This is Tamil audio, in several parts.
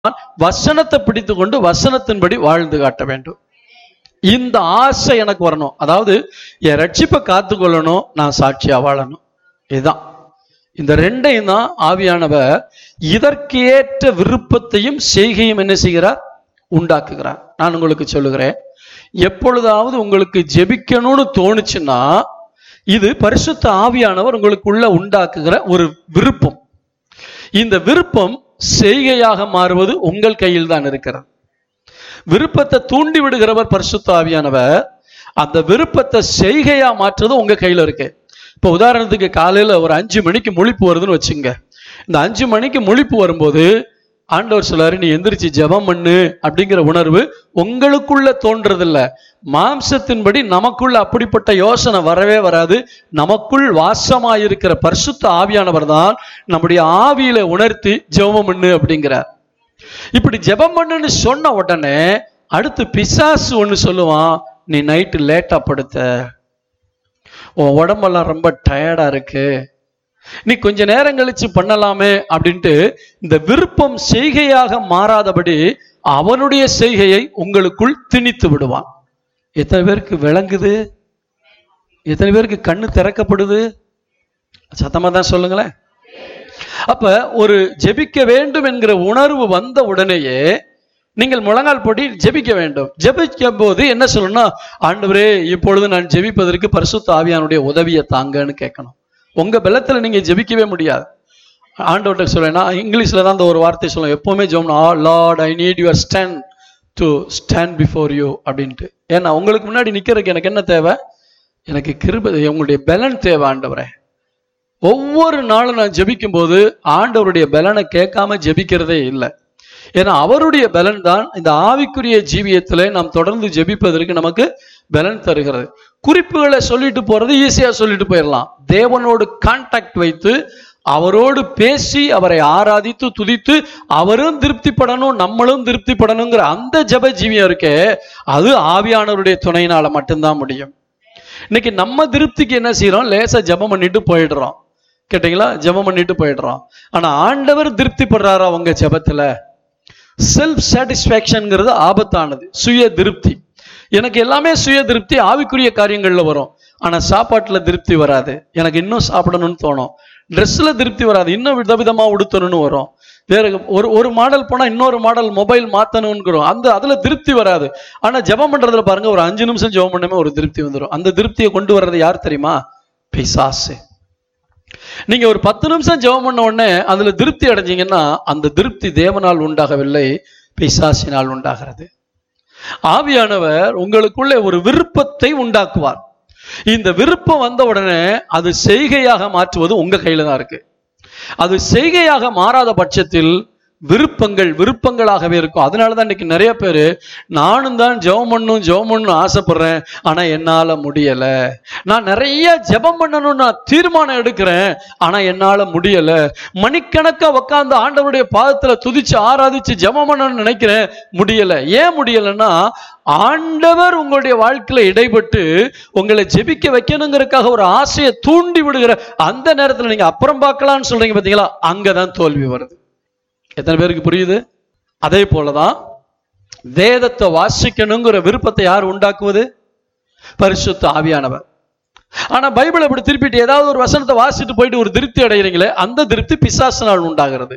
வசனத்தை பிடித்து கொண்டு வசனத்தின்படி வாழ்ந்து காட்ட வேண்டும் இந்த ஆசை எனக்கு வரணும் அதாவது என் ரட்சிப்பை காத்துக்கொள்ளணும் நான் சாட்சியா வாழணும் இதுதான் இந்த ரெண்டையும் தான் ஆவியானவர் இதற்கேற்ற விருப்பத்தையும் செய்கையும் என்ன செய்கிறார் உண்டாக்குகிறார் நான் உங்களுக்கு சொல்லுகிறேன் எப்பொழுதாவது உங்களுக்கு ஜெபிக்கணும்னு தோணுச்சுன்னா இது பரிசுத்த ஆவியானவர் உங்களுக்குள்ள உண்டாக்குகிற ஒரு விருப்பம் இந்த விருப்பம் செய்கையாக மாறுவது உங்கள் கையில் தான் இருக்கிறது விருப்பத்தை தூண்டி விடுகிறவர் பரிசுத்த ஆவியானவர் அந்த விருப்பத்தை செய்கையா மாற்றுறது உங்க கையில இருக்கு இப்போ உதாரணத்துக்கு காலையில ஒரு அஞ்சு மணிக்கு முழிப்பு வருதுன்னு வச்சுங்க இந்த அஞ்சு மணிக்கு முழிப்பு வரும்போது ஆண்டவர் சொல்லாரு நீ எந்திரிச்சு ஜெபம் பண்ணு அப்படிங்கிற உணர்வு உங்களுக்குள்ள தோன்றதில்ல மாம்சத்தின்படி நமக்குள்ள அப்படிப்பட்ட யோசனை வரவே வராது நமக்குள் வாசமாயிருக்கிற பரிசுத்த ஆவியானவர் தான் நம்முடைய ஆவியில உணர்த்தி ஜெபம் பண்ணு அப்படிங்கிறார் இப்படி ஜெபம் பண்ணுன்னு சொன்ன உடனே அடுத்து பிசாசு ஒண்ணு சொல்லுவான் நீ நைட்டு லேட்டா படுத்த உன் உடம்பெல்லாம் ரொம்ப டயர்டா இருக்கு நீ கொஞ்ச நேரம் கழிச்சு பண்ணலாமே அப்படின்ட்டு இந்த விருப்பம் செய்கையாக மாறாதபடி அவனுடைய செய்கையை உங்களுக்குள் திணித்து விடுவான் எத்தனை பேருக்கு விளங்குது எத்தனை பேருக்கு கண்ணு திறக்கப்படுது சத்தமா தான் சொல்லுங்களேன் அப்ப ஒரு ஜெபிக்க வேண்டும் என்கிற உணர்வு வந்த உடனேயே நீங்கள் முழங்கால் போட்டி ஜெபிக்க வேண்டும் ஜெபிக்கும் போது என்ன சொல்லணும்னா ஆண்டவரே இப்பொழுது நான் ஜெபிப்பதற்கு பரிசுத்த ஆவியானுடைய உதவியை தாங்கன்னு கேட்கணும் உங்க பலத்துல நீங்க ஜெபிக்கவே முடியாது ஆண்டவர்கிட்ட சொல்லேன்னா இங்கிலீஷ்ல தான் அந்த ஒரு வார்த்தை சொல்லுவோம் எப்பவுமே ஜோம்னா lord I need your stand to stand before you அப்படின்ட்டு ஏன்னா உங்களுக்கு முன்னாடி நிக்கிறதுக்கு எனக்கு என்ன தேவை எனக்கு கிருப உங்களுடைய பலன் தேவை ஆண்டவரே ஒவ்வொரு நாளும் நான் ஜெபிக்கும் போது ஆண்டவருடைய பலனை கேட்காம ஜெபிக்கிறதே இல்லை ஏன்னா அவருடைய பலன் தான் இந்த ஆவிக்குரிய ஜீவியத்திலே நாம் தொடர்ந்து ஜெபிப்பதற்கு நமக்கு பலன் தருகிறது குறிப்புகளை சொல்லிட்டு போறது ஈஸியா சொல்லிட்டு போயிடலாம் தேவனோடு கான்டாக்ட் வைத்து அவரோடு பேசி அவரை ஆராதித்து துதித்து அவரும் திருப்திப்படணும் நம்மளும் திருப்திப்படணுங்கிற அந்த ஜெப ஜீவியம் இருக்கே அது ஆவியானவருடைய துணையினால மட்டும்தான் முடியும் இன்னைக்கு நம்ம திருப்திக்கு என்ன செய்யறோம் லேசா ஜெபம் பண்ணிட்டு போயிடுறோம் கேட்டீங்களா ஜெபம் பண்ணிட்டு போயிடுறோம் ஆனா ஆண்டவர் திருப்திப்படுறாரா உங்க ஜெபத்துல செல்ஃப் சாட்டிஸ்ஃபேக்ஷன்ங்கிறது ஆபத்தானது சுய திருப்தி எனக்கு எல்லாமே சுய திருப்தி ஆவிக்குரிய காரியங்கள்ல வரும் ஆனா சாப்பாட்டுல திருப்தி வராது எனக்கு இன்னும் சாப்பிடணும்னு தோணும் ட்ரெஸ்ல திருப்தி வராது இன்னும் விதவிதமா உடுத்தணும்னு வரும் வேற ஒரு ஒரு மாடல் போனா இன்னொரு மாடல் மொபைல் மாத்தணும்ங்கிறோம் அந்த அதுல திருப்தி வராது ஆனா ஜெபம் பண்றதுல பாருங்க ஒரு அஞ்சு நிமிஷம் ஜெபம் பண்ணவே ஒரு திருப்தி வந்துடும் அந்த திருப்தியை கொண்டு வர்றது யார் தெரியுமா பிசாசு நீங்க ஒரு பத்து நிமிஷம் ஜெபம் பண்ண உடனே அதுல திருப்தி அடைஞ்சீங்கன்னா அந்த திருப்தி தேவனால் உண்டாகவில்லை பிசாசினால் உண்டாகிறது ஆவியானவர் உங்களுக்குள்ளே ஒரு விருப்பத்தை உண்டாக்குவார் இந்த விருப்பம் வந்த உடனே அது செய்கையாக மாற்றுவது உங்க கையில தான் இருக்கு அது செய்கையாக மாறாத பட்சத்தில் விருப்பங்கள் விருப்பங்களாகவே இருக்கும் அதனால தான் இன்னைக்கு நிறைய பேர் நானும் தான் ஜெபம் பண்ணணும் ஜெபம் பண்ணணும் ஆசைப்படுறேன் ஆனா என்னால முடியல நான் நிறைய ஜெபம் பண்ணணும்னு நான் தீர்மானம் எடுக்கிறேன் ஆனா என்னால முடியல மணிக்கணக்கா உட்காந்து ஆண்டவருடைய பாதத்துல துதிச்சு ஆராதிச்சு ஜெபம் பண்ணணும்னு நினைக்கிறேன் முடியல ஏன் முடியலன்னா ஆண்டவர் உங்களுடைய வாழ்க்கையில இடைப்பட்டு உங்களை ஜெபிக்க வைக்கணுங்கிறதுக்காக ஒரு ஆசையை தூண்டி விடுகிற அந்த நேரத்துல நீங்க அப்புறம் பார்க்கலாம்னு சொல்றீங்க பாத்தீங்களா அங்கதான் தோல்வி வருது எத்தனை பேருக்கு புரியுது அதே போலதான் வேதத்தை வாசிக்கணுங்கிற விருப்பத்தை யார் உண்டாக்குவது பரிசுத்த ஆவியானவர் ஆனா பைபிள் அப்படி திருப்பிட்டு ஏதாவது ஒரு வசனத்தை வாசிட்டு போயிட்டு ஒரு திருப்தி அடைகிறீங்களே அந்த திருப்தி பிசாசினால் உண்டாகிறது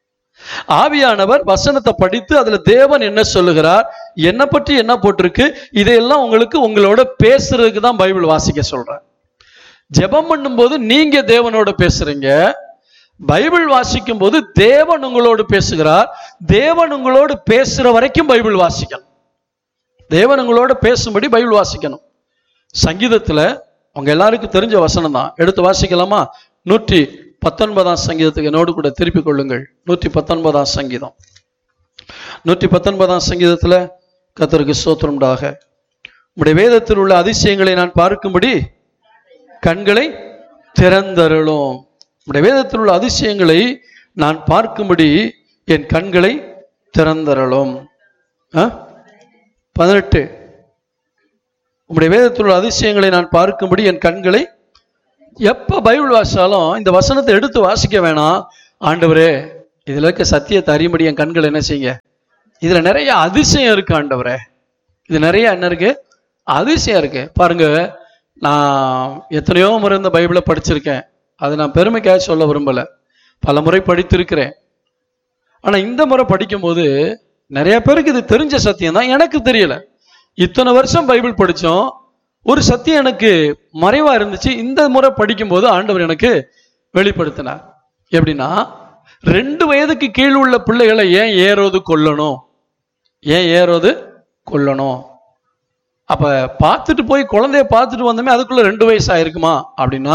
ஆவியானவர் வசனத்தை படித்து அதுல தேவன் என்ன சொல்லுகிறார் என்ன பற்றி என்ன போட்டிருக்கு இதையெல்லாம் உங்களுக்கு உங்களோட பேசுறதுக்கு தான் பைபிள் வாசிக்க சொல்றேன் ஜெபம் பண்ணும்போது நீங்க தேவனோட பேசுறீங்க பைபிள் வாசிக்கும் போது தேவன் உங்களோடு பேசுகிறார் தேவன் உங்களோடு பேசுற வரைக்கும் பைபிள் வாசிக்கணும் தேவன் உங்களோட பேசும்படி பைபிள் வாசிக்கணும் சங்கீதத்துல உங்க எல்லாருக்கும் தெரிஞ்ச வசனம் தான் எடுத்து வாசிக்கலாமா நூற்றி பத்தொன்பதாம் சங்கீதத்துக்கு என்னோடு கூட திருப்பிக் கொள்ளுங்கள் நூற்றி பத்தொன்பதாம் சங்கீதம் நூற்றி பத்தொன்பதாம் சங்கீதத்துல கத்தருக்கு சோத்திரம்டாக உடைய வேதத்தில் உள்ள அதிசயங்களை நான் பார்க்கும்படி கண்களை திறந்தருளும் உடைய வேதத்தில் உள்ள அதிசயங்களை நான் பார்க்கும்படி என் கண்களை திறந்தருளும் ஆ? பதினெட்டு உம்முடைய வேதத்தில் உள்ள அதிசயங்களை நான் பார்க்கும்படி என் கண்களை எப்ப பைபிள் வாசிச்சாலும் இந்த வசனத்தை எடுத்து வாசிக்க வேணாம் ஆண்டவரே இதுல இருக்க சத்தியத்தை அறியும்படி என் கண்கள் என்ன செய்யுங்க இதுல நிறைய அதிசயம் இருக்கு ஆண்டவரே இது நிறைய என்ன இருக்கு அதிசயம் இருக்கு பாருங்க நான் எத்தனையோ முறை இந்த பைபிளை படிச்சிருக்கேன் அது நான் பெருமைக்காக சொல்ல விரும்பல பல முறை படித்திருக்கிறேன் ஆனா இந்த முறை படிக்கும்போது நிறைய பேருக்கு இது தெரிஞ்ச சத்தியம் தான் எனக்கு தெரியல இத்தனை வருஷம் பைபிள் படிச்சோம் ஒரு சத்தியம் எனக்கு மறைவா இருந்துச்சு இந்த முறை படிக்கும்போது ஆண்டவர் எனக்கு வெளிப்படுத்தினார் எப்படின்னா ரெண்டு வயதுக்கு கீழ் உள்ள பிள்ளைகளை ஏன் ஏறோது கொல்லணும் ஏன் ஏறோது கொல்லணும் அப்ப பார்த்துட்டு போய் குழந்தைய பார்த்துட்டு வந்தோமே அதுக்குள்ள ரெண்டு வயசு ஆயிருக்குமா அப்படின்னா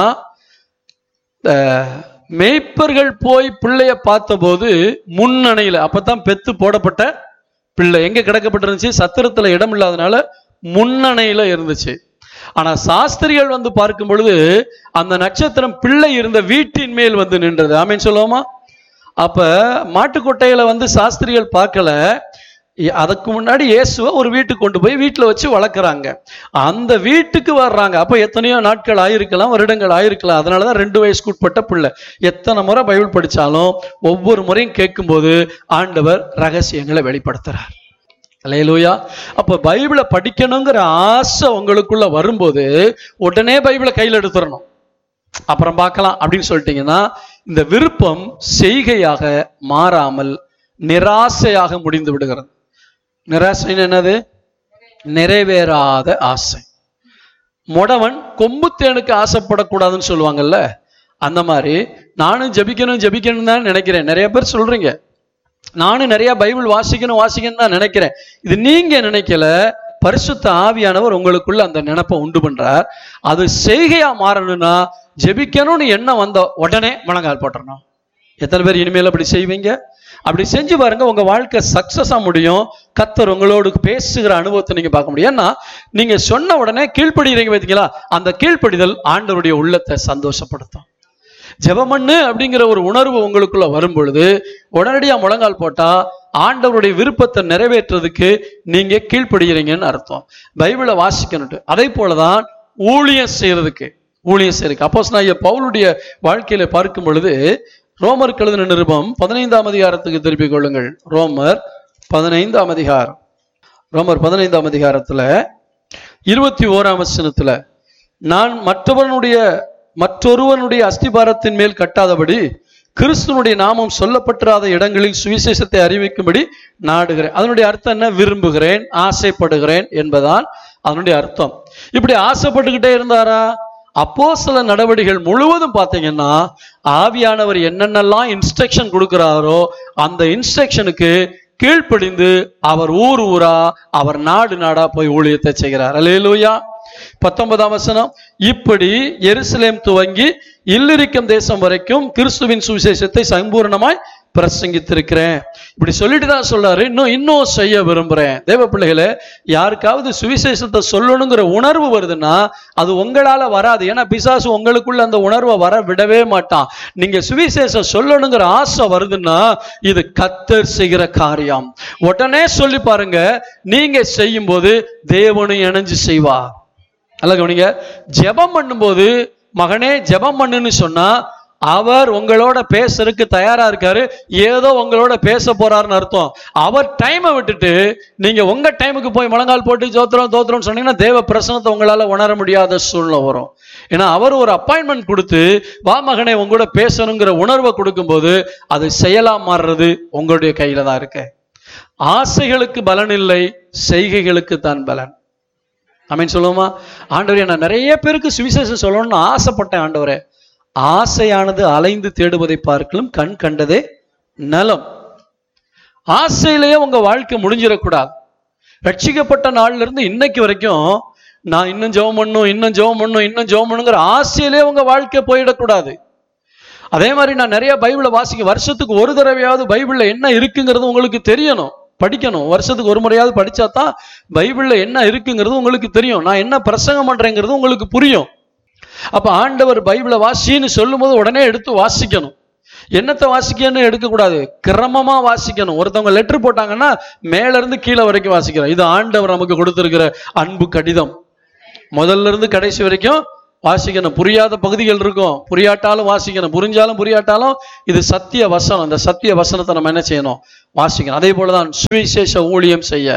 அஹ், மேய்ப்பர்கள் போய் பிள்ளைய பார்த்தபோது முன்னணையில அப்பதான் பெத்து போடப்பட்ட பிள்ளை எங்க கிடக்கப்பட்டிருந்துச்சு சத்திரத்துல இடம் இல்லாதனால முன்னணையில இருந்துச்சு ஆனா சாஸ்திரிகள் வந்து பார்க்கும் பொழுது அந்த நட்சத்திரம் பிள்ளை இருந்த வீட்டின் மேல் வந்து நின்றது ஆமீன் சொல்லுவோமா அப்ப மாட்டுக்கொட்டையில வந்து சாஸ்திரிகள் பார்க்கல இ- அதுக்கு முன்னாடி இயேசுவை ஒரு வீட்டுக்கு கொண்டு போய் வீட்டுல வச்சு வளர்க்குறாங்க அந்த வீட்டுக்கு வர்றாங்க அப்ப எத்தனையோ நாட்கள் ஆயிருக்கலாம் வருடங்கள் ஆயிருக்கலாம் அதனாலதான் ரெண்டு வயசுக்கு உட்பட்ட பிள்ளை எத்தனை முறை பைபிள் படிச்சாலும் ஒவ்வொரு முறையும் கேட்கும்போது ஆண்டவர் ரகசியங்களை வெளிப்படுத்துறார் அல்லேலூயா அப்ப பைபிளை படிக்கணுங்கிற ஆசை உங்களுக்குள்ள வரும்போது உடனே பைபிளை கையில் எடுத்துடணும் அப்புறம் பார்க்கலாம் அப்படின்னு சொல்லிட்டீங்கன்னா இந்த விருப்பம் செய்கையாக மாறாமல் நிராசையாக முடிந்து விடுகிறது நிராசைன்னு என்னது நிறைவேறாத ஆசை முடவன் கொம்புத்தேனுக்கு ஆசைப்படக்கூடாதுன்னு சொல்லுவாங்கல்ல அந்த மாதிரி நானும் ஜெபிக்கணும் ஜெபிக்கணும் தான் நினைக்கிறேன் நிறைய பேர் சொல்றீங்க நானும் நிறைய பைபிள் வாசிக்கணும் வாசிக்கணும் தான் நினைக்கிறேன் இது நீங்க நினைக்கல பரிசுத்த ஆவியானவர் உங்களுக்குள்ள அந்த நினைப்பை உண்டு பண்றார் அது செய்கையா மாறணும்னா ஜெபிக்கணும்னு எண்ணம் வந்த உடனே முழங்கால் போட்டுறணும் எத்தனை பேர் இனிமேல் அப்படி செய்வீங்க அப்படி செஞ்சு பாருங்க உங்க வாழ்க்கை சக்சஸா முடியும் கத்தர் உங்களோடு பேசுகிற அனுபவத்தை நீங்க பார்க்க முடியும் ஏன்னா நீங்க சொன்ன உடனே கீழ்ப்படுகிறீங்க பார்த்தீங்களா அந்த கீழ்ப்படிதல் ஆண்டவருடைய உள்ளத்தை சந்தோஷப்படுத்தும் ஜெபமண்ணு அப்படிங்கிற ஒரு உணர்வு உங்களுக்குள்ள வரும் பொழுது உடனடியா முழங்கால் போட்டா ஆண்டவருடைய விருப்பத்தை நிறைவேற்றுறதுக்கு நீங்க கீழ்ப்படுகிறீங்கன்னு அர்த்தம் பைபிளை வாசிக்கணுட்டு அதே போலதான் ஊழியம் செய்யறதுக்கு ஊழியம் செய்யறதுக்கு அப்போஸ் நான் பவுலுடைய வாழ்க்கையில பார்க்கும் பொழுது ரோமர் கழுதின நிருபம் பதினைந்தாம் அதிகாரத்துக்கு திருப்பிக் கொள்ளுங்கள் ரோமர் பதினைந்தாம் அதிகாரம் ரோமர் பதினைந்தாம் அதிகாரத்துல இருபத்தி ஓராம் வசனத்துல நான் மற்றவனுடைய மற்றொருவனுடைய அஸ்திபாரத்தின் மேல் கட்டாதபடி கிறிஸ்துவனுடைய நாமம் சொல்லப்பட்டிராத இடங்களில் சுவிசேஷத்தை அறிவிக்கும்படி நாடுகிறேன் அதனுடைய அர்த்தம் என்ன விரும்புகிறேன் ஆசைப்படுகிறேன் என்பதான் அதனுடைய அர்த்தம் இப்படி ஆசைப்பட்டுக்கிட்டே இருந்தாரா அப்போ சில நடவடிக்கைகள் முழுவதும் பார்த்தீங்கன்னா ஆவியானவர் என்னென்னலாம் இன்ஸ்ட்ரக்ஷன் கொடுக்கிறாரோ அந்த இன்ஸ்ட்ரக்ஷனுக்கு கீழ்ப்படிந்து அவர் ஊர் ஊரா அவர் நாடு நாடா போய் ஊழியத்தை செய்கிறார் அல்லேலூயா பத்தொன்பதாம் வசனம் இப்படி எருசலேம் துவங்கி இல்லிரிக்கம் தேசம் வரைக்கும் கிறிஸ்துவின் சுவிசேஷத்தை சம்பூர்ணமாய் பிரசங்கித்திருக்கிறேன் இப்படி சொல்லிட்டு தான் சொல்றாரு இன்னும் இன்னும் செய்ய விரும்புறேன் தேவ பிள்ளைகளே யாருக்காவது சுவிசேஷத்தை சொல்லணுங்கிற உணர்வு வருதுன்னா அது உங்களால வராது ஏன்னா பிசாசு உங்களுக்குள்ள அந்த உணர்வை வர விடவே மாட்டான் நீங்க சுவிசேஷம் சொல்லணுங்கிற ஆசை வருதுன்னா இது கத்தர் செய்கிற காரியம் உடனே சொல்லி பாருங்க நீங்க செய்யும் போது தேவனும் இணைஞ்சு செய்வா அல்ல கவனிங்க ஜெபம் பண்ணும்போது மகனே ஜெபம் பண்ணுன்னு சொன்னா அவர் உங்களோட பேசுறதுக்கு தயாரா இருக்காரு ஏதோ உங்களோட பேச போறாருன்னு அர்த்தம் அவர் டைமை விட்டுட்டு நீங்க உங்க டைமுக்கு போய் முழங்கால் போட்டு ஜோத்திரம் தோத்திரம் சொன்னீங்கன்னா தேவ பிரசனத்தை உங்களால உணர முடியாத சூழ்நிலை வரும் ஏன்னா அவர் ஒரு அப்பாயின்மெண்ட் கொடுத்து வா மகனே உங்களோட பேசணுங்கிற உணர்வை கொடுக்கும்போது அது செயலா மாறுறது உங்களுடைய கையில தான் இருக்கு ஆசைகளுக்கு பலன் இல்லை செய்கைகளுக்கு தான் பலன் அமீன் சொல்லுவோமா ஆண்டவரே நான் நிறைய பேருக்கு சுவிசேஷம் சொல்லணும்னு ஆசைப்பட்டேன் ஆண்டவரே ஆசையானது அலைந்து தேடுவதை பார்க்கலும் கண் கண்டதே நலம் ஆசையிலேயே உங்க வாழ்க்கை முடிஞ்சிடக்கூடாது ரட்சிக்கப்பட்ட நாள்ல இருந்து இன்னைக்கு வரைக்கும் நான் இன்னும் ஜெபம் பண்ணும் இன்னும் ஜெபம் பண்ணும் இன்னும் ஜெபம் பண்ணுங்கிற ஆசையிலே உங்க வாழ்க்கை போயிடக்கூடாது அதே மாதிரி நான் நிறைய பைபிளை வாசிக்க வருஷத்துக்கு ஒரு தடவையாவது பைபிள்ல என்ன இருக்குங்கிறது உங்களுக்கு தெரியணும் படிக்கணும் வருஷத்துக்கு ஒரு முறையாவது படிச்சா தான் பைபிள்ல என்ன இருக்குங்கிறது உங்களுக்கு தெரியும் நான் என்ன பிரசங்கம் பண்றேங்கிறது உங்களுக்கு புரியும் அப்ப ஆண்டவர் பைபிளை வாசின்னு சொல்லும்போது உடனே எடுத்து வாசிக்கணும் என்னத்தை வாசிக்கன்னு எடுக்கக்கூடாது கிரமமா வாசிக்கணும் ஒருத்தவங்க லெட்டர் போட்டாங்கன்னா மேல இருந்து கீழே வரைக்கும் வாசிக்கிறோம் இது ஆண்டவர் நமக்கு கொடுத்திருக்கிற அன்பு கடிதம் முதல்ல இருந்து கடைசி வரைக்கும் வாசிக்கணும் புரியாத பகுதிகள் இருக்கும் புரியாட்டாலும் வாசிக்கணும் புரிஞ்சாலும் புரியாட்டாலும் இது சத்திய வசனம் இந்த சத்திய வசனத்தை நம்ம என்ன செய்யணும் வாசிக்கணும் அதே போலதான் சுவிசேஷ ஊழியம் செய்ய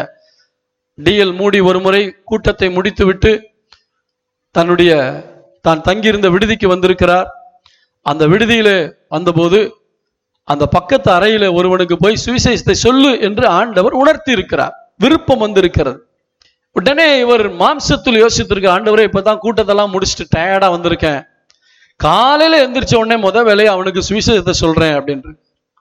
டிஎல் மூடி ஒரு முறை கூட்டத்தை முடித்துவிட்டு தன்னுடைய தான் தங்கியிருந்த விடுதிக்கு வந்திருக்கிறார் அந்த விடுதியில வந்தபோது அந்த பக்கத்து அறையில ஒருவனுக்கு போய் சுவிசேஷத்தை சொல்லு என்று ஆண்டவர் உணர்த்தி இருக்கிறார் விருப்பம் வந்திருக்கிறது உடனே இவர் மாம்சத்தில் யோசித்திருக்க ஆண்டவரே இப்பதான் கூட்டத்தெல்லாம் முடிச்சுட்டு டயர்டா வந்திருக்கேன் காலையில எந்திரிச்ச உடனே முத வேலையை அவனுக்கு சுவிசேஷத்தை சொல்றேன் அப்படின்னு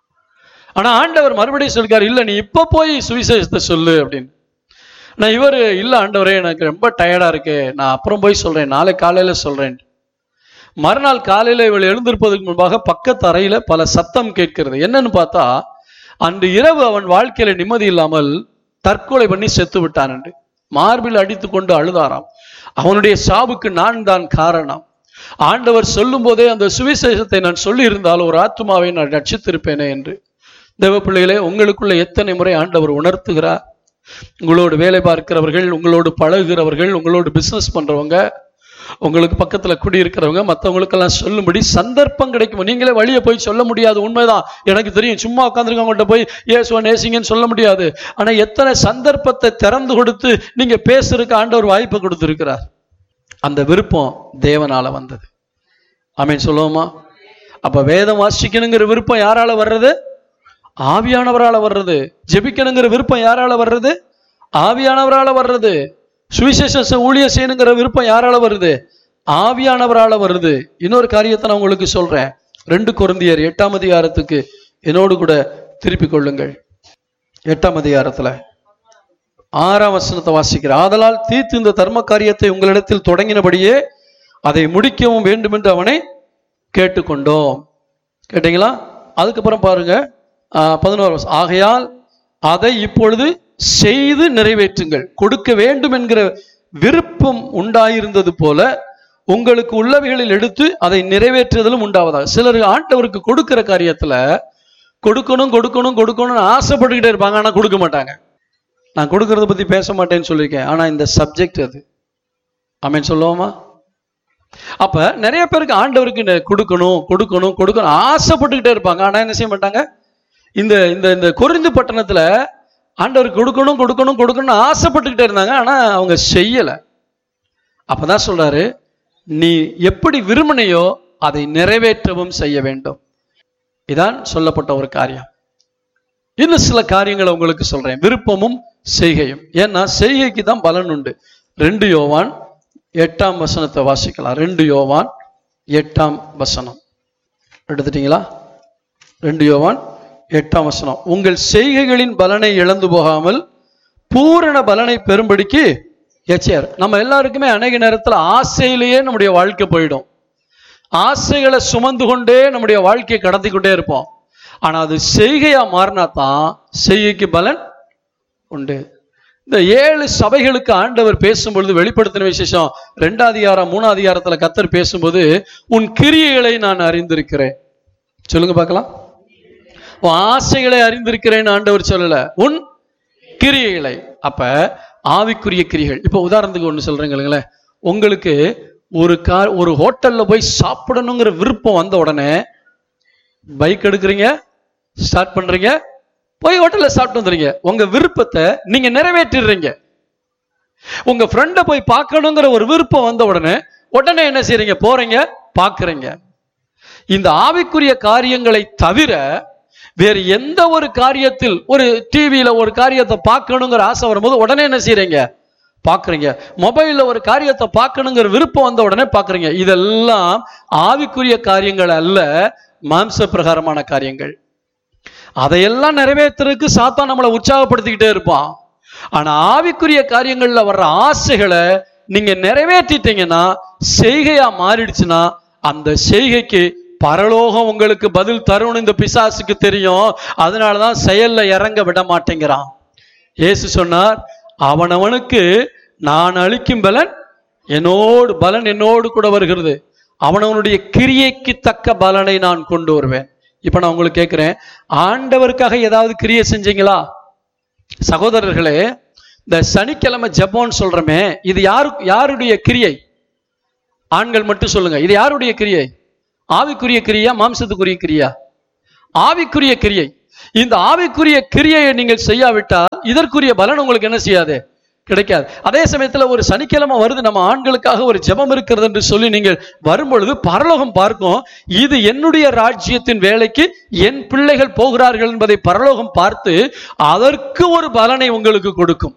ஆனா ஆண்டவர் மறுபடியும் சொல்லிருக்காரு இல்ல நீ இப்ப போய் சுவிசேஷத்தை சொல்லு அப்படின்னு நான் இவர் இல்ல ஆண்டவரே எனக்கு ரொம்ப டயர்டா இருக்கு நான் அப்புறம் போய் சொல்றேன் நாளை காலையில சொல்றேன் மறுநாள் காலையில இவள் எழுந்திருப்பதற்கு முன்பாக பக்கத்து அறையில பல சத்தம் கேட்கிறது என்னன்னு பார்த்தா அன்று இரவு அவன் வாழ்க்கையில நிம்மதி இல்லாமல் தற்கொலை பண்ணி செத்து விட்டான் என்று மார்பில் அடித்து கொண்டு அழுதாராம் அவனுடைய சாவுக்கு நான் தான் காரணம் ஆண்டவர் சொல்லும் போதே அந்த சுவிசேஷத்தை நான் சொல்லி இருந்தால் ஒரு ஆத்மாவை நான் ரட்சித்திருப்பேனே என்று தேவ பிள்ளைகளே உங்களுக்குள்ள எத்தனை முறை ஆண்டவர் உணர்த்துகிறார் உங்களோடு வேலை பார்க்கிறவர்கள் உங்களோடு பழகுகிறவர்கள் உங்களோடு பிசினஸ் பண்றவங்க உங்களுக்கு பக்கத்துல குடியிருக்கிறவங்க மற்றவங்களுக்கெல்லாம் சொல்லும்படி சந்தர்ப்பம் கிடைக்கும் நீங்களே வழியை போய் சொல்ல முடியாது உண்மைதான் எனக்கு தெரியும் சும்மா உட்காந்துருக்கவங்கள்ட்ட போய் ஏசுவன் நேசிங்கன்னு சொல்ல முடியாது ஆனா எத்தனை சந்தர்ப்பத்தை திறந்து கொடுத்து நீங்க பேசுறதுக்கு ஆண்டவர் வாய்ப்பை கொடுத்திருக்கிறார் அந்த விருப்பம் தேவனால வந்தது ஆமென் சொல்லுவோமா அப்ப வேதம் வாசிக்கணுங்கிற விருப்பம் யாரால வர்றது ஆவியானவரால வர்றது ஜெபிக்கணுங்கிற விருப்பம் யாரால வர்றது ஆவியானவரால வர்றது சுவிசேஷ ஊழியம் செய்யணுங்கிற விருப்பம் யாரால வருது ஆவியானவரால வருது இன்னொரு காரியத்தை நான் உங்களுக்கு சொல்றேன் ரெண்டு குருந்தியர் எட்டாம் அதிகாரத்துக்கு என்னோடு கூட திருப்பிக் கொள்ளுங்கள் எட்டாம் அதிகாரத்துல ஆறாம் வசனத்தை வாசிக்கிறார் ஆதலால் தீர்த்து இந்த தர்ம காரியத்தை உங்களிடத்தில் தொடங்கினபடியே அதை முடிக்கவும் வேண்டும் என்று அவனை கேட்டுக்கொண்டோம் கேட்டீங்களா அதுக்கப்புறம் பாருங்க ஆஹ், பதினோரு வருஷம் ஆகையால் அதை இப்பொழுது செய்து நிறைவேற்றுங்கள் கொடுக்க வேண்டும் என்கிற விருப்பம் உண்டாயிருந்தது போல உங்களுக்கு உள்ளவைகளில் எடுத்து அதை நிறைவேற்றுதலும் உண்டாவதாக சிலர் ஆண்டவருக்கு கொடுக்கிற காரியத்துல கொடுக்கணும் கொடுக்கணும் கொடுக்கணும்னு ஆசைப்பட்டுக்கிட்டே இருப்பாங்க ஆனா கொடுக்க மாட்டாங்க நான் கொடுக்கறத பத்தி பேச மாட்டேன்னு சொல்லியிருக்கேன் ஆனா இந்த சப்ஜெக்ட் அது ஆமென் சொல்லுவோமா அப்ப நிறைய பேருக்கு ஆண்டவருக்கு நெ- கொடுக்கணும் கொடுக்கணும் கொடுக்கணும் ஆசைப்பட்டுக்கிட்டே இருப்பாங்க ஆனா என்ன செய்ய மாட்டாங்க இந்த இந்த இந்த கொரிந்து பட்டணத்துல ஆண்டவருக்கு கொடுக்கணும் கொடுக்கணும் கொடுக்கணும்னு ஆசைப்பட்டுக்கிட்டே இருந்தாங்க ஆனா அவங்க செய்யல அப்பதான் சொல்றாரு நீ எப்படி விரும்பினையோ அதை நிறைவேற்றவும் செய்ய வேண்டும் இதான் சொல்லப்பட்ட ஒரு காரியம் இன்னும் சில காரியங்களை உங்களுக்கு சொல்றேன் விருப்பமும் செய்கையும் ஏன்னா செய்கைக்கு தான் பலன் உண்டு ரெண்டு யோவான் எட்டாம் வசனத்தை வாசிக்கலாம் ரெண்டு யோவான் எட்டாம் வசனம் எடுத்துட்டீங்களா ரெண்டு யோவான் எட்டாம் வசனம் உங்கள் செய்கைகளின் பலனை இழந்து போகாமல் பூரண பலனை பெறும்படிக்கு எச்சேர் நம்ம எல்லாருக்குமே அநேக நேரத்துல ஆசையிலேயே நம்முடைய வாழ்க்கை போயிடும் ஆசைகளை சுமந்து கொண்டே நம்முடைய வாழ்க்கையை கடத்தி கொண்டே இருப்போம் ஆனா அது செய்கையா மாறினா தான் செய்கைக்கு பலன் உண்டு இந்த ஏழு சபைகளுக்கு ஆண்டவர் பேசும்பொழுது வெளிப்படுத்தின விசேஷம் ரெண்டாம் அதிகாரம் மூணாம் அதிகாரத்துல கத்தர் பேசும்போது உன் கிரியைகளை நான் அறிந்திருக்கிறேன் சொல்லுங்க பார்க்கலாம் உன் ஆசைகளை அறிந்திருக்கிறேன்னு ஆண்டவர் சொல்லல உன் கிரியைகளை அப்ப ஆவிக்குரிய கிரிகள் இப்ப உதாரணத்துக்கு ஒண்ணு சொல்றேங்களேன் உங்களுக்கு ஒரு கார் ஒரு ஹோட்டல்ல போய் சாப்பிடணுங்கிற விருப்பம் வந்த உடனே பைக் எடுக்கிறீங்க ஸ்டார்ட் பண்றீங்க போய் ஹோட்டல்ல சாப்பிட்டு வந்துறீங்க உங்க விருப்பத்தை நீங்க நிறைவேற்றிடுறீங்க உங்க ஃப்ரெண்டை போய் பார்க்கணுங்கிற ஒரு விருப்பம் வந்த உடனே உடனே என்ன செய்றீங்க போறீங்க பார்க்கறீங்க இந்த ஆவிக்குரிய காரியங்களை தவிர வேறு எந்த ஒரு காரியத்தில் ஒரு டிவியில ஒரு காரியத்தை பார்க்கணுங்கிற ஆசை வரும்போது உடனே என்ன செய்றீங்க பார்க்கறீங்க மொபைல்ல ஒரு காரியத்தை பார்க்கணுங்கிற விருப்பம் வந்த உடனே பார்க்கறீங்க இதெல்லாம் ஆவிக்குரிய காரியங்கள் அல்ல மாம்ச பிரகாரமான காரியங்கள் அதையெல்லாம் நிறைவேற்றுறதுக்கு சாத்தான் நம்மளை உற்சாகப்படுத்திக்கிட்டே இருப்பான் ஆனா ஆவிக்குரிய காரியங்கள்ல வர்ற ஆசைகளை நீங்க நிறைவேற்றிட்டீங்கன்னா செய்கையா மாறிடுச்சுன்னா அந்த செய்கைக்கு பரலோகம் உங்களுக்கு பதில் தரும்னு இந்த பிசாசுக்கு தெரியும் அதனாலதான் செயல்ல இறங்க விட மாட்டேங்கிறான் இயேசு சொன்னார் அவனவனுக்கு நான் அளிக்கும் பலன் என்னோடு பலன் என்னோடு கூட வருகிறது அவனவனுடைய கிரியைக்கு தக்க பலனை நான் கொண்டு வருவேன் இப்ப நான் உங்களுக்கு கேட்கிறேன் ஆண்டவருக்காக ஏதாவது கிரியை செஞ்சீங்களா சகோதரர்களே இந்த சனிக்கிழமை ஜெபம்னு சொல்றோமே இது யாரு யாருடைய கிரியை ஆண்கள் மட்டும் சொல்லுங்க இது யாருடைய கிரியை ஆவிக்குரிய கிரியா மாம்சத்துக்குரிய கிரியா ஆவிக்குரிய கிரியை இந்த ஆவிக்குரிய கிரியையை நீங்கள் செய்யாவிட்டால் இதற்குரிய பலன் உங்களுக்கு என்ன செய்யாது கிடைக்காது அதே சமயத்துல ஒரு சனிக்கிழமை வருது நம்ம ஆண்களுக்காக ஒரு ஜெபம் இருக்கிறது என்று சொல்லி நீங்கள் வரும்பொழுது பரலோகம் பார்க்கும் இது என்னுடைய ராஜ்யத்தின் வேலைக்கு என் பிள்ளைகள் போகிறார்கள் என்பதை பரலோகம் பார்த்து அதற்கு ஒரு பலனை உங்களுக்கு கொடுக்கும்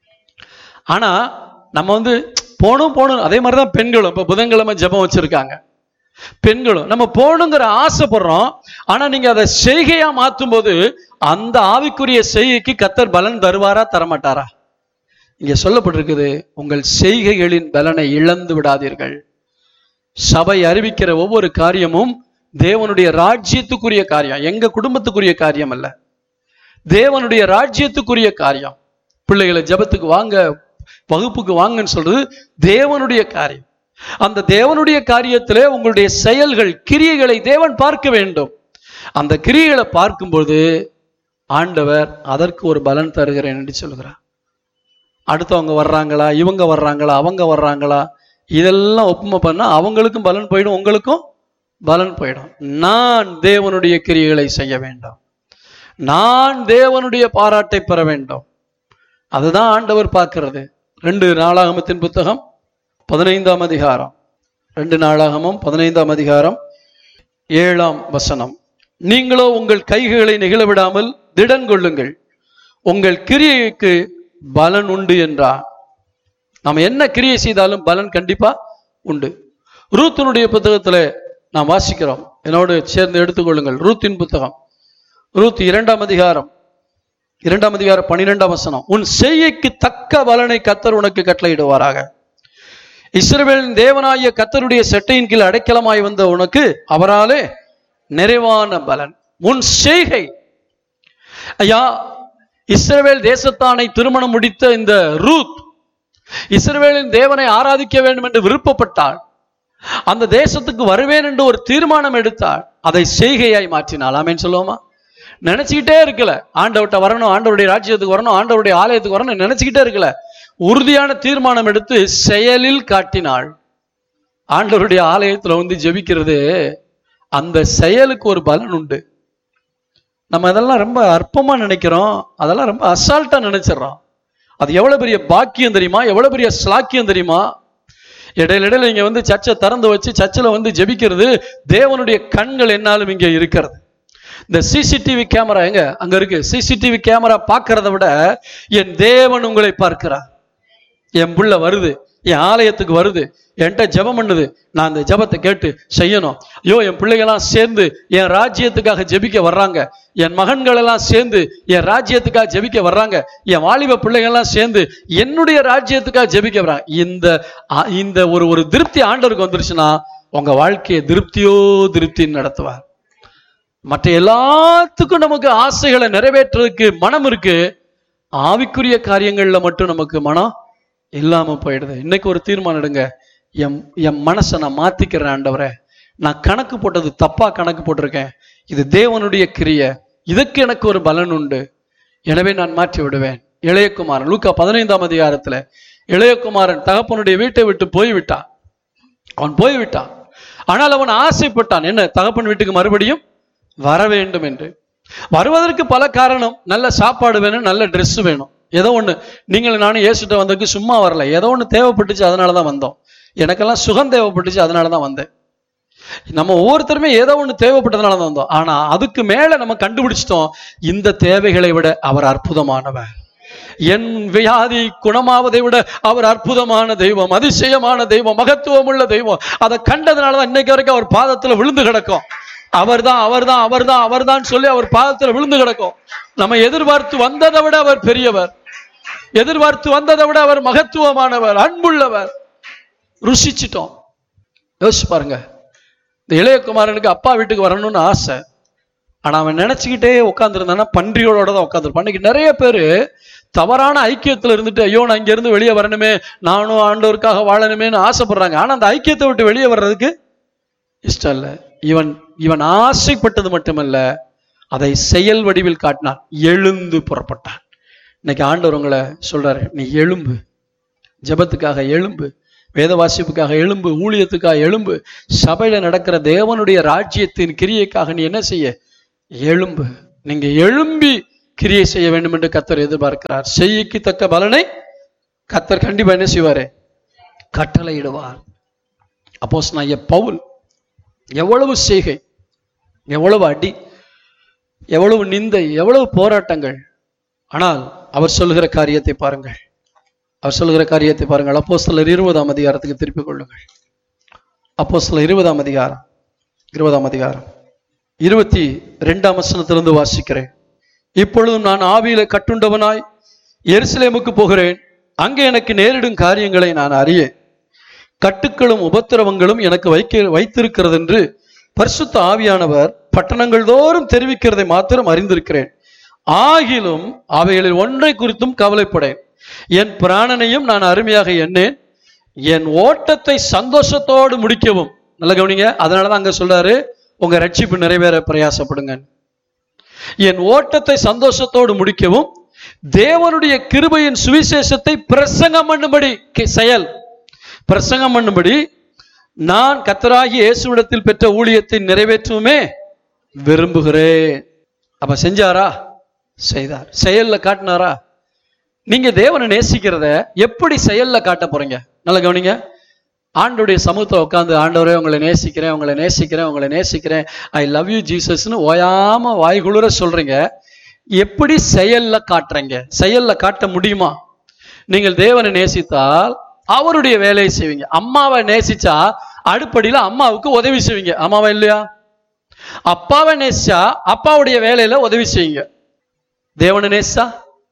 ஆனா நம்ம வந்து போகணும் போகணும் அதே மாதிரி தான் பெண்களும் இப்போ புதன்கிழமை ஜெபம் வச்சிருக்காங்க பெண்களும் நம்ம போகணுங்கிற ஆசைப்படுறோம் ஆனா நீங்க அதை செய்கையா மாற்றும் போது அந்த ஆவிக்குரிய செய்கைக்கு கத்தர் பலன் தருவாரா தரமாட்டாரா இங்க சொல்லப்பட்டிருக்குது உங்கள் செய்கைகளின் பலனை இழந்து விடாதீர்கள் சபை அறிவிக்கிற ஒவ்வொரு காரியமும் தேவனுடைய ராஜ்யத்துக்குரிய காரியம் எங்க குடும்பத்துக்குரிய காரியம் அல்ல தேவனுடைய ராஜ்யத்துக்குரிய காரியம் பிள்ளைகளை ஜெபத்துக்கு வாங்க வகுப்புக்கு வாங்கன்னு சொல்றது தேவனுடைய காரியம் அந்த தேவனுடைய காரியத்திலே உங்களுடைய செயல்கள் கிரியைகளை தேவன் பார்க்க வேண்டும் அந்த கிரியைகளை பார்க்கும்போது ஆண்டவர் அதற்கு ஒரு பலன் தருகிறேன் என்று சொல்கிறார் அடுத்தவங்க வர்றாங்களா இவங்க வர்றாங்களா அவங்க வர்றாங்களா இதெல்லாம் ஒப்புமை பண்ணா அவங்களுக்கும் பலன் போயிடும் உங்களுக்கும் பலன் போயிடும் நான் தேவனுடைய கிரியைகளை செய்ய வேண்டும் நான் தேவனுடைய பாராட்டை பெற வேண்டும் அதுதான் ஆண்டவர் பார்க்கிறது ரெண்டு நாளாகமத்தின் புத்தகம் பதினைந்தாம் அதிகாரம் ரெண்டு நாளாகமும் பதினைந்தாம் அதிகாரம் ஏழாம் வசனம் நீங்களோ உங்கள் கைகளை நெகிழ விடாமல் திடன் கொள்ளுங்கள் உங்கள் கிரியைக்கு பலன் உண்டு என்றார் நாம் என்ன கிரியை செய்தாலும் பலன் கண்டிப்பா உண்டு ரூத்தினுடைய புத்தகத்துல நாம் வாசிக்கிறோம் என்னோடு சேர்ந்து எடுத்துக்கொள்ளுங்கள் ரூத்தின் புத்தகம் ரூத் இரண்டாம் அதிகாரம் இரண்டாம் அதிகாரம் பன்னிரெண்டாம் வசனம் உன் செய்கைக்கு தக்க பலனை கத்தர் உனக்கு கட்டளையிடுவாராக இஸ்ரவேலின் தேவனாகிய கத்தருடைய செட்டையின் கீழ் அடைக்கலமாய் வந்த உனக்கு அவராலே நிறைவான பலன் உன் செய்கை ஐயா இஸ்ரவேல் தேசத்தானை திருமணம் முடித்த இந்த ரூத் இஸ்ரவேலின் தேவனை ஆராதிக்க வேண்டும் என்று விருப்பப்பட்டாள் அந்த தேசத்துக்கு வருவேன் என்று ஒரு தீர்மானம் எடுத்தாள் அதை செய்கையாய் மாற்றினாள் ஆமேன்னு சொல்லுவோமா நினைச்சுக்கிட்டே இருக்கல ஆண்டவர்கிட்ட வரணும் ஆண்டவருடைய ராஜ்யத்துக்கு வரணும் ஆண்டவருடைய ஆலயத்துக்கு வரணும் நினைச்சுக்கிட்டே இருக்கல உறுதியான தீர்மானம் எடுத்து செயலில் காட்டினாள் ஆண்டவருடைய ஆலயத்துல வந்து ஜெபிக்கிறது அந்த செயலுக்கு ஒரு பலன் உண்டு நம்ம அதெல்லாம் ரொம்ப அற்பமா நினைக்கிறோம் அதெல்லாம் ரொம்ப அசால்ட்டா நினைச்சிடறோம் அது எவ்வளவு பெரிய பாக்கியம் தெரியுமா எவ்வளவு பெரிய ஸ்லாக்கியம் தெரியுமா இடையில இடையில இங்க வந்து சர்ச்சை திறந்து வச்சு சர்ச்சில் வந்து ஜெபிக்கிறது தேவனுடைய கண்கள் என்னாலும் இங்க இருக்கிறது இந்த சிசிடிவி கேமரா எங்க அங்க இருக்கு சிசிடிவி கேமரா பார்க்கறத விட என் தேவன் உங்களை பார்க்கிறார் என் புள்ள வருது என் ஆலயத்துக்கு வருது என்கிட்ட ஜெபம் பண்ணுது நான் அந்த ஜெபத்தை கேட்டு செய்யணும் ஐயோ என் பிள்ளைகள்லாம் சேர்ந்து என் ராஜ்யத்துக்காக ஜெபிக்க வர்றாங்க என் மகன்கள் எல்லாம் சேர்ந்து என் ராஜ்யத்துக்காக ஜெபிக்க வர்றாங்க என் வாலிப பிள்ளைகள்லாம் சேர்ந்து என்னுடைய ராஜ்யத்துக்காக ஜெபிக்க வர்றாங்க இந்த அ- இந்த ஒரு ஒரு திருப்தி ஆண்டவருக்கு வந்துருச்சுன்னா உங்க வாழ்க்கையை திருப்தியோ திருப்தின்னு நடத்துவார் மற்ற எல்லாத்துக்கும் நமக்கு ஆசைகளை நிறைவேற்றுறதுக்கு மனம் இருக்கு ஆவிக்குரிய காரியங்கள்ல மட்டும் நமக்கு மனம் இல்லாம போயிடுது இன்னைக்கு ஒரு தீர்மானம் எடுங்க என் என் மனசை நான் மாத்திக்கிறேன் ஆண்டவரே நான் கணக்கு போட்டது தப்பா கணக்கு போட்டிருக்கேன் இது தேவனுடைய கிரிய இதுக்கு எனக்கு ஒரு பலன் உண்டு எனவே நான் மாற்றி விடுவேன் இளையகுமாரன் லூக்கா பதினைந்தாம் அதிகாரத்துல இளையகுமாரன் தகப்பனுடைய வீட்டை விட்டு போய்விட்டான் அவன் போய்விட்டான் ஆனால் அவன் ஆசைப்பட்டான் என்ன தகப்பன் வீட்டுக்கு மறுபடியும் வர வேண்டும் என்று வருவதற்கு பல காரணம் நல்ல சாப்பாடு வேணும் நல்ல Dress வேணும் ஏதோ ஒண்ணு நீங்கள் நானும் ஏசுட்ட வந்ததுக்கு சும்மா வரல ஏதோ ஒண்ணு தேவைப்பட்டுச்சு அதனால தான் வந்தோம் எனக்கெல்லாம் சுகம் தேவைப்பட்டுச்சு அதனால தான் வந்தேன் நம்ம ஒவ்வொருத்தருமே ஏதோ ஒண்ணு தேவைப்பட்டதுனால தான் வந்தோம் ஆனா அதுக்கு மேல நம்ம கண்டுபிடிச்சிட்டோம் இந்த தேவைகளை விட அவர் அற்புதமானவர் என் வியாதி குணமாவதை விட அவர் அற்புதமான தெய்வம் அதிசயமான தெய்வம் மகத்துவம் உள்ள தெய்வம் அதை கண்டதுனால தான் இன்னைக்கு வரைக்கும் அவர் பாதத்துல விழுந்து கிடக்கும் அவர்தான் அவர்தான் அவர்தான் அவர்தான் சொல்லி அவர் பாதத்துல விழுந்து கிடக்கும் நம்ம எதிர்பார்த்து வந்ததை விட அவர் பெரியவர் எதிர்பார்த்து வந்ததை விட அவர் மகத்துவமானவர் அன்புள்ளவர் ருசிச்சிட்டோம் யோசிச்சு பாருங்க இந்த இளையகுமாரனுக்கு அப்பா வீட்டுக்கு வரணும்னு ஆசை ஆனா அவன் நினைச்சுக்கிட்டே உட்காந்துருந்தானா பன்றியோட தான் உட்காந்துருப்பான் இன்னைக்கு நிறைய பேர் தவறான ஐக்கியத்துல இருந்துட்டு ஐயோ நான் இங்க இருந்து வெளியே வரணுமே நானும் ஆண்டவருக்காக வாழணுமேன்னு ஆசைப்படுறாங்க ஆனா அந்த ஐக்கியத்தை விட்டு வெளியே வர்றதுக்கு இஷ்டம் இல்லை இவன் இவன் ஆசைப்பட்டது மட்டுமல்ல அதை செயல் வடிவில் காட்டினான் எழுந்து புறப்பட்டான் இன்னைக்கு ஆண்டவர் உங்களை சொல்றாரு நீ எழும்பு ஜெபத்துக்காக எழும்பு வேத வாசிப்புக்காக எழும்பு ஊழியத்துக்காக எழும்பு சபையில நடக்கிற தேவனுடைய ராஜ்யத்தின் கிரியைக்காக நீ என்ன செய்ய எழும்பு நீங்க எழும்பி கிரியை செய்ய வேண்டும் என்று கத்தர் எதிர்பார்க்கிறார் செய்யக்கு தக்க பலனை கத்தர் கண்டிப்பா என்ன செய்வாரு கட்டளையிடுவார் அப்போஸ் நான் பவுல் எவ்வளவு செய்கை எவ்வளவு அடி எவ்வளவு நிந்தை எவ்வளவு போராட்டங்கள் ஆனால் அவர் சொல்லுகிற காரியத்தை பாருங்கள் அவர் சொல்லுகிற காரியத்தை பாருங்கள் அப்போ சிலர் இருபதாம் அதிகாரத்துக்கு திருப்பிக் கொள்ளுங்கள் அப்போ சில இருபதாம் அதிகாரம் இருபதாம் அதிகாரம் இருபத்தி ரெண்டாம் வசனத்திலிருந்து வாசிக்கிறேன் இப்பொழுதும் நான் ஆவியில கட்டுண்டவனாய் எருசலேமுக்கு போகிறேன் அங்கே எனக்கு நேரிடும் காரியங்களை நான் அறியேன் கட்டுக்களும் உபத்திரவங்களும் எனக்கு வைக்க வைத்திருக்கிறது என்று பரிசுத்த ஆவியானவர் பட்டணங்கள் தோறும் தெரிவிக்கிறதை மாத்திரம் அறிந்திருக்கிறேன் ஆகிலும் அவைகளில் ஒன்றை குறித்தும் கவலைப்படேன் என் பிராணனையும் நான் அருமையாக எண்ணேன் என் ஓட்டத்தை சந்தோஷத்தோடு முடிக்கவும் நல்ல கவனிங்க அதனாலதான் அங்க சொல்றாரு உங்க ரட்சிப்பு நிறைவேற பிரயாசப்படுங்க என் ஓட்டத்தை சந்தோஷத்தோடு முடிக்கவும் தேவனுடைய கிருபையின் சுவிசேஷத்தை பிரசங்கம் பண்ணும்படி கி- செயல் பிரசங்கம் பண்ணும்படி நான் கத்தராகி இயேசுவிடத்தில் பெற்ற ஊழியத்தை நிறைவேற்றுமே விரும்புகிறேன் அப்ப செஞ்சாரா செய்தார் செயல்ல காட்டினாரா நீங்க தேவனை நேசிக்கிறத எப்படி செயல்ல காட்ட போறீங்க நல்லா கவனிங்க ஆண்டோடைய சமூகத்தை உட்காந்து ஆண்டவரே உங்களை நேசிக்கிறேன் உங்களை நேசிக்கிறேன் உங்களை நேசிக்கிறேன் ஐ லவ் யூ ஜீசஸ்னு ஓயாம வாய்குளிர சொல்றீங்க எப்படி செயல்ல காட்டுறீங்க செயல்ல காட்ட முடியுமா நீங்கள் தேவனை நேசித்தால் அவருடைய வேலையை செய்வீங்க அம்மாவை நேசிச்சா அடுப்படியில அம்மாவுக்கு உதவி செய்வீங்க அம்மாவா இல்லையா அப்பாவை நேசிச்சா அப்பாவுடைய வேலையில உதவி செய்யுங்க தேவனை நேசிச்சா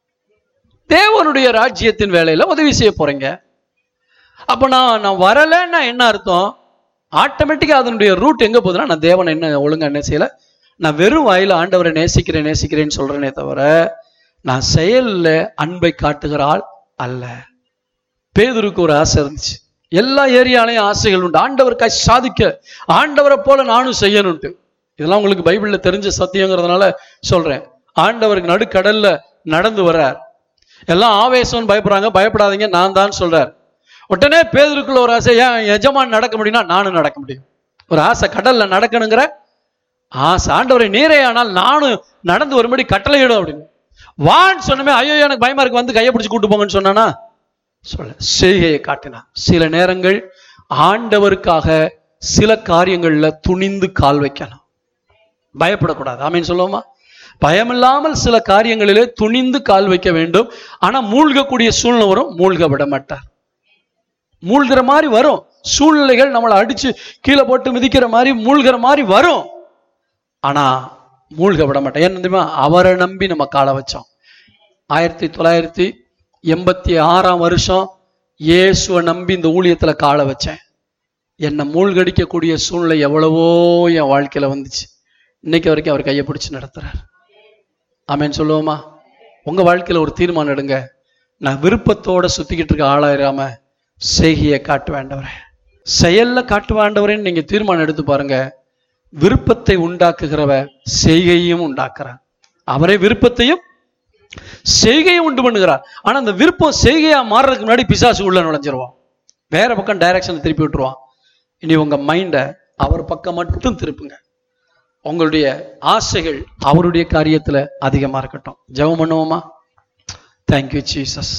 தேவனுடைய ராஜ்யத்தின் வேலையில உதவி செய்ய போறீங்க அப்ப நான் நான் வரலைன்னா என்ன அர்த்தம் ஆட்டோமேட்டிக்கா அதனுடைய ரூட் எங்க போகுதுன்னா நான் தேவனை என்ன ஒழுங்கா என்ன செய்யல நான் வெறும் வாயில ஆண்டவரை நேசிக்கிறேன் நேசிக்கிறேன்னு சொல்றேனே தவிர நான் செயல்ல அன்பை காட்டுகிற ஆள் அல்ல பேதுருக்கு ஒரு ஆசை இருந்துச்சு எல்லா ஏரியாலையும் ஆசைகள் உண்டு ஆண்டவருக்காய் சாதிக்க ஆண்டவரை போல நானும் செய்யணும்ட்டு இதெல்லாம் உங்களுக்கு பைபிள்ல தெரிஞ்ச சத்தியங்கிறதுனால சொல்றேன் ஆண்டவருக்கு நடுக்கடல்ல நடந்து வர்றார் எல்லாம் ஆவேசம்னு பயப்படுறாங்க பயப்படாதீங்க நான் தான் சொல்றார் உடனே பேதருக்குள்ள ஒரு ஆசை ஏன் எஜமான் நடக்க முடியும்னா நானும் நடக்க முடியும் ஒரு ஆசை கடல்ல நடக்கணுங்கிற ஆசை ஆண்டவரை நீரே ஆனால் நானும் நடந்து வரும்படி கட்டளையிடும் அப்படின்னு வான்னு சொன்னமே ஐயோ எனக்கு பயமா இருக்கு வந்து கையை பிடிச்சு கூட்டு போங்கன்னு சொன்னானா சொல்ல செய்கையை காட்டினான் சில நேரங்கள் ஆண்டவருக்காக சில காரியங்கள்ல துணிந்து கால் வைக்கணும் பயப்படக்கூடாது ஆமீன் சொல்லுவோமா பயமில்லாமல் சில காரியங்களிலே துணிந்து கால் வைக்க வேண்டும் ஆனா மூழ்கக்கூடிய சூழ்நிலை வரும் மூழ்க விட மாட்டார் மூழ்கிற மாதிரி வரும் சூழ்நிலைகள் நம்மளை அடிச்சு கீழே போட்டு மிதிக்கிற மாதிரி மூழ்கிற மாதிரி வரும் ஆனா மூழ்க விட மாட்டேன் ஏன் தெரியுமா அவரை நம்பி நம்ம காலை வச்சோம் ஆயிரத்தி தொள்ளாயிரத்தி எண்பத்தி ஆறாம் வருஷம் இயேசுவை நம்பி இந்த ஊழியத்துல காலை வச்சேன் என்னை மூழ்கடிக்கக்கூடிய சூழ்நிலை எவ்வளவோ என் வாழ்க்கையில வந்துச்சு இன்னைக்கு வரைக்கும் அவர் கையை பிடிச்சு நடத்துறார் ஆமேன்னு சொல்லுவோமா உங்க வாழ்க்கையில ஒரு தீர்மானம் எடுங்க நான் விருப்பத்தோட சுத்திக்கிட்டு இருக்க ஆளாயிராம செய்கையை காட்டு வேண்டவரே செயல்ல காட்டு வேண்டவரேன்னு நீங்க தீர்மானம் எடுத்து பாருங்க விருப்பத்தை உண்டாக்குகிறவர் செய்கையும் உண்டாக்குறார் அவரே விருப்பத்தையும் செய்கையும் உண்டு பண்ணுகிறார் ஆனா அந்த விருப்பம் செய்கையா மாறுறதுக்கு முன்னாடி பிசாசு உள்ள நுழைஞ்சிருவான் வேற பக்கம் டைரக்ஷன் திருப்பி விட்டுருவான் இனி உங்க மைண்டை அவர் பக்கம் மட்டும் திருப்புங்க உங்களுடைய ஆசைகள் அவருடைய காரியத்துல அதிகமா இருக்கட்டும் ஜெபம் பண்ணுவோமா தேங்க்யூ ஜீசஸ்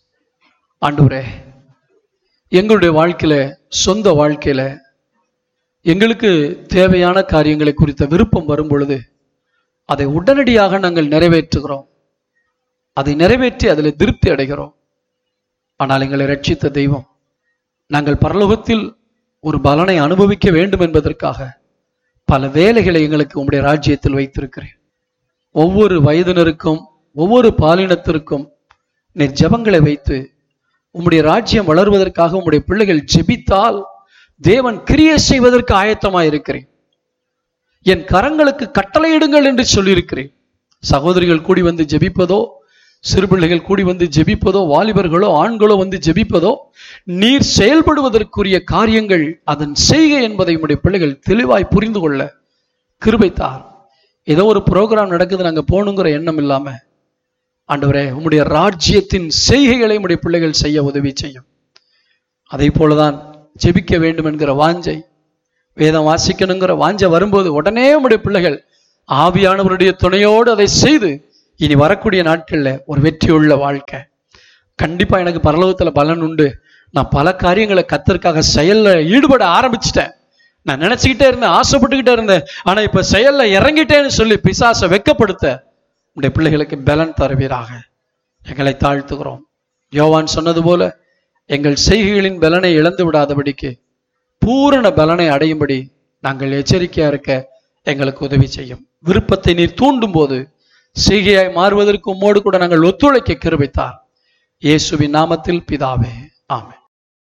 ஆண்டவரே எங்களுடைய வாழ்க்கையில சொந்த வாழ்க்கையில எங்களுக்கு தேவையான காரியங்களை குறித்த விருப்பம் வரும் பொழுது அதை உடனடியாக நாங்கள் நிறைவேற்றுகிறோம் அதை நிறைவேற்றி அதில் திருப்தி அடைகிறோம் ஆனால் எங்களை ரட்சித்த தெய்வம் நாங்கள் பரலோகத்தில் ஒரு பலனை அனுபவிக்க வேண்டும் என்பதற்காக பல வேலைகளை எங்களுக்கு உம்முடைய ராஜ்யத்தில் வைத்திருக்கிறேன் ஒவ்வொரு வயதினருக்கும் ஒவ்வொரு பாலினத்திற்கும் நீர் ஜெபங்களை வைத்து உம்முடைய ராஜ்யம் வளர்வதற்காக உம்முடைய பிள்ளைகள் ஜெபித்தால் தேவன் கிரியை செய்வதற்கு ஆயத்தமாய் இருக்கிறேன் என் கரங்களுக்கு கட்டளையிடுங்கள் என்று சொல்லியிருக்கிறேன் சகோதரிகள் கூடி வந்து ஜெபிப்பதோ சிறுபிள்ளைகள் கூடி வந்து ஜெபிப்பதோ வாலிபர்களோ ஆண்களோ வந்து ஜெபிப்பதோ நீர் செயல்படுவதற்குரிய காரியங்கள் அதன் செய்கை என்பதை உம்முடைய பிள்ளைகள் தெளிவாய் புரிந்து கொள்ள கிருபைத்தார் ஏதோ ஒரு ப்ரோக்ராம் நடக்குது நாங்க போகணுங்கிற எண்ணம் இல்லாம ஆண்டவரே உம்முடைய ராஜ்யத்தின் செய்கைகளை உம்முடைய பிள்ளைகள் செய்ய உதவி செய்யும் அதை போலதான் ஜெபிக்க வேண்டும் என்கிற வாஞ்சை வேதம் வாசிக்கணுங்கிற வாஞ்சை வரும்போது உடனே உம்முடைய பிள்ளைகள் ஆவியானவருடைய துணையோடு அதை செய்து இனி வரக்கூடிய நாட்கள்ல ஒரு வெற்றியுள்ள வாழ்க்கை கண்டிப்பா எனக்கு பரலோகத்துல பலன் உண்டு நான் பல காரியங்களை கத்தருக்காக செயல்ல ஈடுபட ஆரம்பிச்சிட்டேன் நான் நினைச்சுக்கிட்டே இருந்தேன் ஆசைப்பட்டுக்கிட்டே இருந்தேன் ஆனா இப்ப செயல்ல இறங்கிட்டேன்னு சொல்லி பிசாசை வெக்கப்படுத்த உடைய பிள்ளைகளுக்கு பலன் தருவீராக எங்களை தாழ்த்துகிறோம் யோவான் சொன்னது போல எங்கள் செய்கைகளின் பலனை இழந்து விடாதபடிக்கு பூரண பலனை அடையும்படி நாங்கள் எச்சரிக்கையா இருக்க எங்களுக்கு உதவி செய்யும் விருப்பத்தை நீர் தூண்டும் போது செய்கையாய் மாறுவதற்கு உம்மோடு கூட நாங்கள் ஒத்துழைக்க கிருபித்தார் இயேசுவின் நாமத்தில் பிதாவே ஆமென்